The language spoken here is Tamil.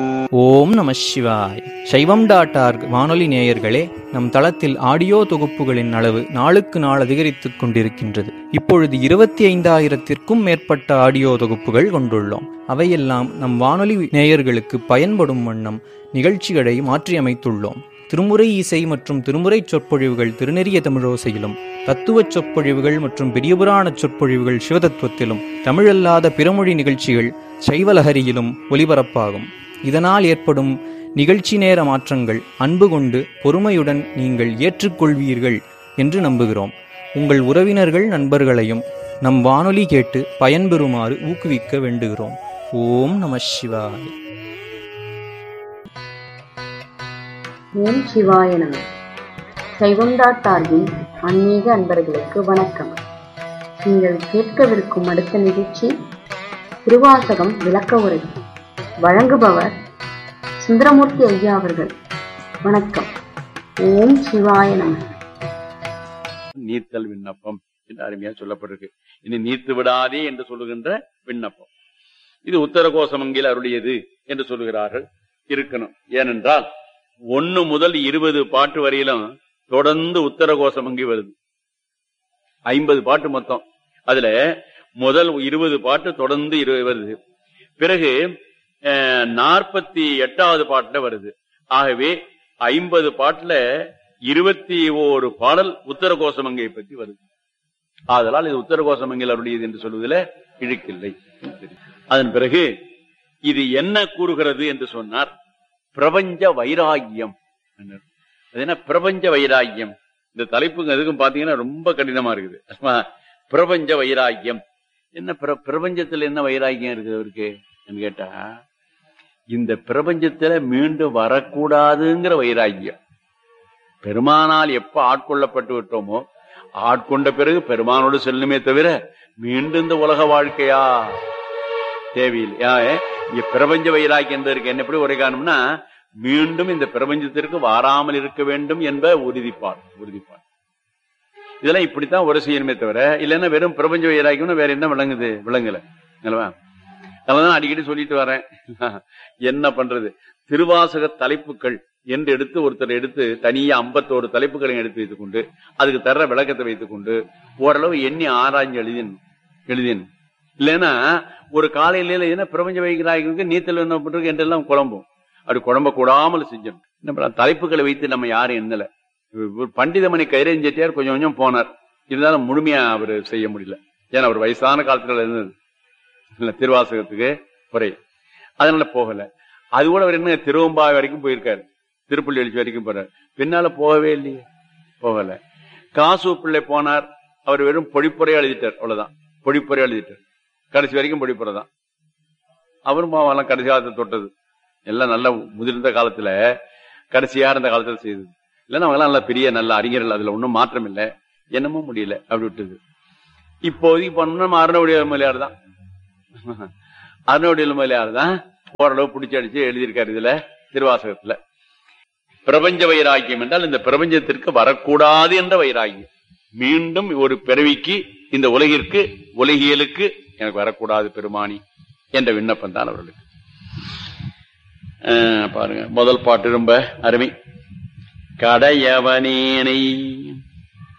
ஓம் நம சிவாய் சைவம் டாட் ஆர்க் வானொலி நேயர்களே நம் தளத்தில் ஆடியோ தொகுப்புகளின் அளவு நாளுக்கு நாள் அதிகரித்துக் கொண்டிருக்கின்றது இப்பொழுது இருபத்தி ஐந்தாயிரத்திற்கும் மேற்பட்ட ஆடியோ தொகுப்புகள் கொண்டுள்ளோம் அவையெல்லாம் நம் வானொலி நேயர்களுக்கு பயன்படும் வண்ணம் நிகழ்ச்சிகளை மாற்றியமைத்துள்ளோம் திருமுறை இசை மற்றும் திருமுறை சொற்பொழிவுகள் திருநெறிய தமிழோசையிலும் தத்துவச் சொற்பொழிவுகள் மற்றும் பெரியபுராண சொற்பொழிவுகள் சிவதத்துவத்திலும் தமிழல்லாத பிறமொழி நிகழ்ச்சிகள் சைவலஹரியிலும் ஒலிபரப்பாகும் இதனால் ஏற்படும் நிகழ்ச்சி நேர மாற்றங்கள் அன்பு கொண்டு பொறுமையுடன் நீங்கள் ஏற்றுக்கொள்வீர்கள் என்று நம்புகிறோம் உங்கள் உறவினர்கள் நண்பர்களையும் நம் வானொலி கேட்டு பயன்பெறுமாறு ஊக்குவிக்க வேண்டுகிறோம் ஓம் நம சிவாய் ஓம் சிவாய நம சைவம்டா டார்வின் ஆன்மீக அன்பர்களுக்கு வணக்கம் நீங்கள் கேட்கவிருக்கும் அடுத்த நிகழ்ச்சி திருவாசகம் விளக்க உரை வழங்குபவர் சுந்தரமூர்த்தி ஐயா அவர்கள் வணக்கம் ஓம் சிவாய நம நீர்த்தல் விண்ணப்பம் என்று அருமையா சொல்லப்பட்டிருக்கு இனி நீர்த்து விடாதே என்று சொல்லுகின்ற விண்ணப்பம் இது உத்தரகோசமங்கில் அருளியது என்று சொல்லுகிறார்கள் இருக்கணும் ஏனென்றால் ஒன்னு முதல் இருபது பாட்டு வரையிலும் தொடர்ந்து உத்தரகோசமங்கி வருது ஐம்பது பாட்டு மொத்தம் அதுல முதல் இருபது பாட்டு தொடர்ந்து இரு- வருது பிறகு நாற்பத்தி எட்டாவது பாட்டுல வருது ஆகவே ஐம்பது பாட்டுல இருபத்தி ஓரு பாடல் உத்தரகோசமங்கை பற்றி வருது ஆதலால் இது உத்தரகோசமங்கல் அருளியது என்று சொல்வதில் இழுக்கில்லை அதன் பிறகு இது என்ன கூறுகிறது என்று சொன்னார் பிரபஞ்ச வைராகியம் என்றார். அது என்ன பிரபஞ்ச வைராகியம் இந்த தலைப்புங்க எதுக்கும் பாத்தீங்கன்னா ரொம்ப கடினமா இருக்குது ஆமா, பிரபஞ்ச வைராகியம் என்ன பிர- பிரபஞ்சத்துல என்ன வைராகியம் இருக்குது அவருக்கு என்று கேட்டா இந்த பிரபஞ்சத்துல மீண்டும் வரக்கூடாதுங்கிற வைராகியம் பெருமானால் எப்ப ஆட்கொள்ளப்பட்டு விட்டோமோ ஆட்கொண்ட பிறகு பெருமானோடு செல்லுமே தவிர மீண்டும் இந்த உலக வாழ்க்கையா தேவையில்லை யா, இங்க பிரபஞ்ச வைராக்கியம் என்பதற்கு என்ன எப்படி உரை காணும்னா மீண்டும் இந்த பிரபஞ்சத்திற்கு வாராமல் இருக்க வேண்டும் என்ப உறுதிப்பாடு உறுதிப்பாடு இதெல்லாம் இப்படித்தான் ஒரு செய்யணுமே தவிர இல்லைன்னா வெறும் பிரபஞ்ச வைராக்கியம்னு வேற என்ன விளங்குது விளங்கல அல்லவா அதனாலதான் அடிக்கடி சொல்லிட்டு வரேன் என்ன பண்றது திருவாசக தலைப்புகள் என்று எடுத்து ஒருத்தர் எடுத்து தனியா ஐம்பத்தோரு தலைப்புகளை எடுத்து வைத்துக் கொண்டு அதுக்கு தர்ற விளக்கத்தை வைத்துக் கொண்டு ஓரளவு எண்ணி ஆராய்ஞ்சு எழுதின் எழுதின் இல்லைன்னா ஒரு காலையில என்ன பிரபஞ்ச வைக்கிறாய்க்கு நீத்தல் என்ன பண்றது என்றெல்லாம் குழம்பும் அப்படி குழம்ப கூடாமல் செஞ்சோம் என்ன பண்ணலாம்? தலைப்புகளை வைத்து நம்ம யாரும் எண்ணல ஒரு பண்டிதமணி கைரேன் செட்டியார் கொஞ்சம் கொஞ்சம் போனார் இருந்தாலும் முழுமையா அவர் செய்ய முடியல ஏன்னா அவர் வயசான காலத்துல இருந்தது இல்ல திருவாசகத்துக்கு குறை அதனால போகல அது கூட அவர் என்ன திருவம்பாய் வரைக்கும் போயிருக்காரு திருப்பள்ளி எழுச்சி வரைக்கும் போறார் பின்னால போகவே இல்லையே போகல காசு பிள்ளை போனார் அவர் வெறும் பொழிப்புரையா எழுதிட்டார் அவ்வளவுதான் பொழிப்புரையா எழுதிட்டார் கடைசி வரைக்கும் பொழிப்புரை தான் அவரும் பாவம் கடைசி காலத்தை தொட்டது எல்லாம் நல்ல முதிர்ந்த காலத்துல கடைசியா இருந்த காலத்துல செய்தது இல்லைன்னா அவங்க நல்ல பெரிய நல்ல அறிஞர்கள் அதுல ஒன்றும் மாற்றம் இல்லை என்னமோ முடியல அப்படி விட்டது இப்போதைக்கு பண்ணோம்னா நம்ம அருணவுடைய மலையார் தான் அருணவுடைய மலையார் தான் ஓரளவு பிடிச்சி அடிச்சு எழுதியிருக்காரு இதுல திருவாசகத்துல பிரபஞ்ச வைராக்கியம் என்றால் இந்த பிரபஞ்சத்திற்கு வரக்கூடாது என்ற வைராக்கியம் மீண்டும் ஒரு பிறவிக்கு இந்த உலகிற்கு உலகியலுக்கு எனக்கு வரக்கூடாது பெருமானி என்ற விண்ணப்பம் தான் அவர்களுக்கு அஹ் பாருங்க முதல் பாட்டு ரொம்ப அருமை கடையவனேனை